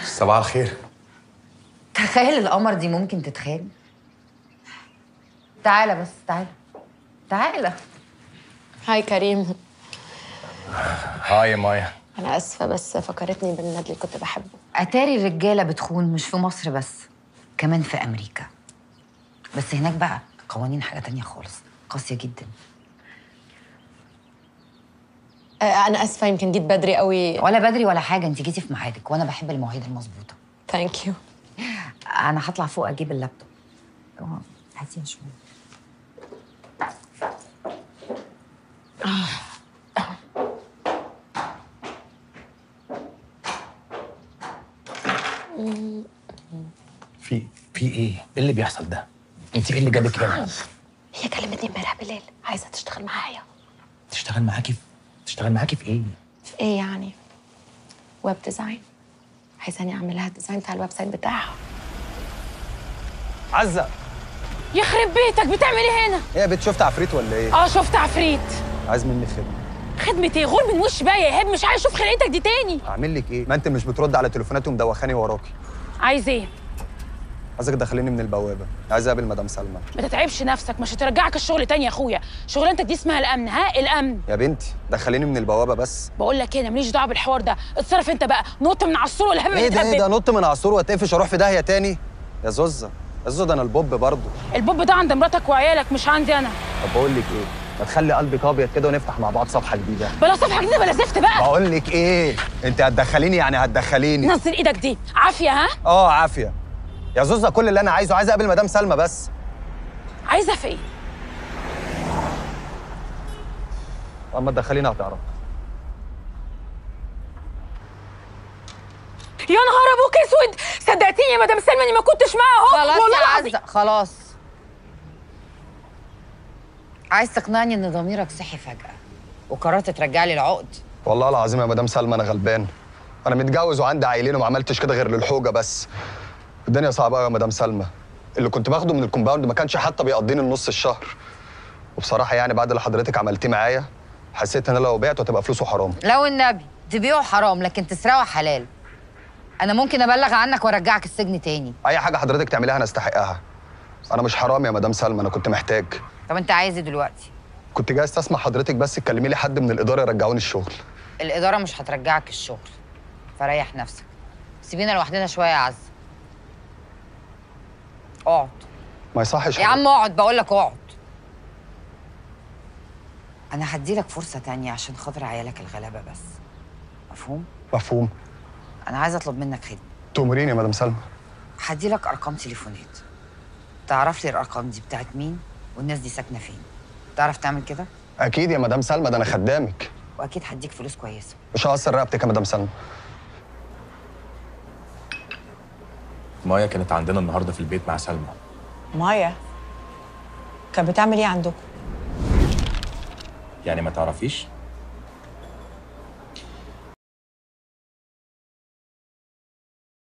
صباح الخير تخيل القمر دي ممكن تتخيل تعالى بس تعالى تعالى هاي كريم هاي يا مايا انا اسفه بس فكرتني بالنادي اللي كنت بحبه اتاري الرجاله بتخون مش في مصر بس كمان في امريكا بس هناك بقى قوانين حاجه تانية خالص قاسيه جدا آه، انا اسفه يمكن جيت بدري قوي ولا بدري ولا حاجه انت جيتي في ميعادك وانا بحب المواعيد المظبوطه ثانك يو انا هطلع فوق اجيب اللابتوب اه، هاتيها شويه في في ايه؟ ايه اللي بيحصل ده؟ انت ايه اللي جابك هنا؟ هي كلمتني امبارح بالليل عايزه تشتغل معايا تشتغل معاكي في تشتغل معاكي في ايه؟ في ايه يعني ويب ديزاين عايزاني اعمل لها الديزاين بتاع الويب سايت بتاعها عزة يخرب بيتك بتعمل ايه هنا؟ ايه يا بنت شفت عفريت ولا ايه؟ اه شفت عفريت عايز مني خدمة خدمة ايه؟ غور من وش بقى يا ايهاب مش عايز اشوف خلقتك دي تاني اعمل لك ايه؟ ما انت مش بترد على تليفوناتي ومدوخاني وراكي عايز ايه؟ عايزك تدخليني من البوابة عايز اقابل مدام سلمى ما تتعبش نفسك مش هترجعك الشغل تاني يا اخويا شغلانتك دي اسمها الامن ها الامن يا بنتي دخليني من البوابة بس بقول لك ايه انا ماليش دعوه بالحوار ده اتصرف انت بقى نط من على السور ولا هم ايه ده ايه ده متهبب نط من عصور واتقفش اروح في داهية تاني يا زوزة يا زوزة ده انا البوب برضه البوب ده عند مراتك وعيالك مش عندي انا طب بقول لك ايه ما تخلي قلبك ابيض كده ونفتح مع بعض صفحة جديدة بلا صفحه جديده بلا زفت بقى بقول لك ايه انت هتدخليني يعني هتدخليني نزل ايدك دي عافيه ها اه عافية يا زوزة كل اللي انا عايزه عايز اقابل مدام سلمى بس عايزه في ايه؟ اما تدخليني هتعرف يا نهار ابوك اسود صدقتيني يا مدام سلمى اني ما كنتش معاها اهو خلاص والله يا العظيم. عزه خلاص عايز تقنعني ان ضميرك صحي فجاه وقررت ترجع لي العقد والله العظيم يا مدام سلمى انا غلبان انا متجوز وعندي عيلين وما عملتش كده غير للحوجه بس الدنيا صعبه قوي يا مدام سلمى اللي كنت باخده من الكومباوند ما كانش حتى بيقضيني النص الشهر وبصراحه يعني بعد اللي حضرتك عملتيه معايا حسيت ان انا لو بعته هتبقى فلوسه حرام لو النبي تبيعه حرام لكن تسرقه حلال انا ممكن ابلغ عنك وارجعك السجن تاني اي حاجه حضرتك تعمليها انا استحقها انا مش حرام يا مدام سلمى انا كنت محتاج طب انت عايز ايه دلوقتي كنت جاي استسمع حضرتك بس تكلمي لي حد من الاداره يرجعوني الشغل الاداره مش هترجعك الشغل فريح نفسك سيبينا لوحدنا شويه يا عز اقعد ما يصحش يا عم اقعد بقول لك اقعد انا هديلك فرصه تانية عشان خاطر عيالك الغلابه بس مفهوم مفهوم انا عايزه اطلب منك خدمه تؤمريني يا مدام سلمى هديلك ارقام تليفونات تعرف لي الارقام دي بتاعت مين والناس دي ساكنه فين تعرف تعمل كده اكيد يا مدام سلمى ده انا خدامك واكيد هديك فلوس كويسه مش هقصر رقبتك يا مدام سلمى مايا كانت عندنا النهارده في البيت مع سلمى مايا كانت بتعمل ايه عندكم؟ يعني ما تعرفيش؟